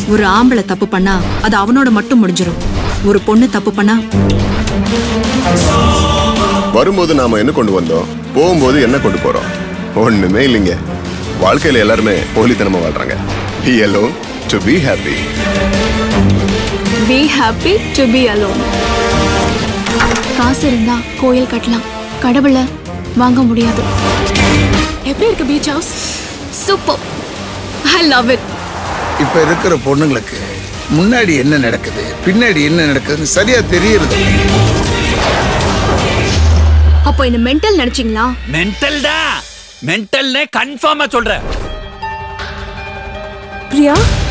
ஒரு ஆம்பளை தப்பு பண்ணா அது அவனோட மட்டும் முடிஞ்சிரும் ஒரு பொண்ணு தப்பு பண்ணா வரும்போது நாம என்ன கொண்டு வந்தோம் போகும்போது என்ன கொண்டு போறோம் ஒண்ணுமே இல்லைங்க வாழ்க்கையில எல்லாருமே போலித்தனமா வாழ்றாங்க be alone to be happy be happy to be alone காசு இருந்தா கோயில் கட்டலாம் கடவுளை வாங்க முடியாது எப்படி இருக்கு beach house super I love it இப்ப இருக்கிற பொண்ணுங்களுக்கு முன்னாடி என்ன நடக்குது பின்னாடி என்ன நடக்குதுன்னு சரியா தெரியறது அப்போ என்ன மென்டல் நினைச்சீங்களா மென்டல் தான் மென்டல்னே கன்ஃபார்மா சொல்றேன் பிரியா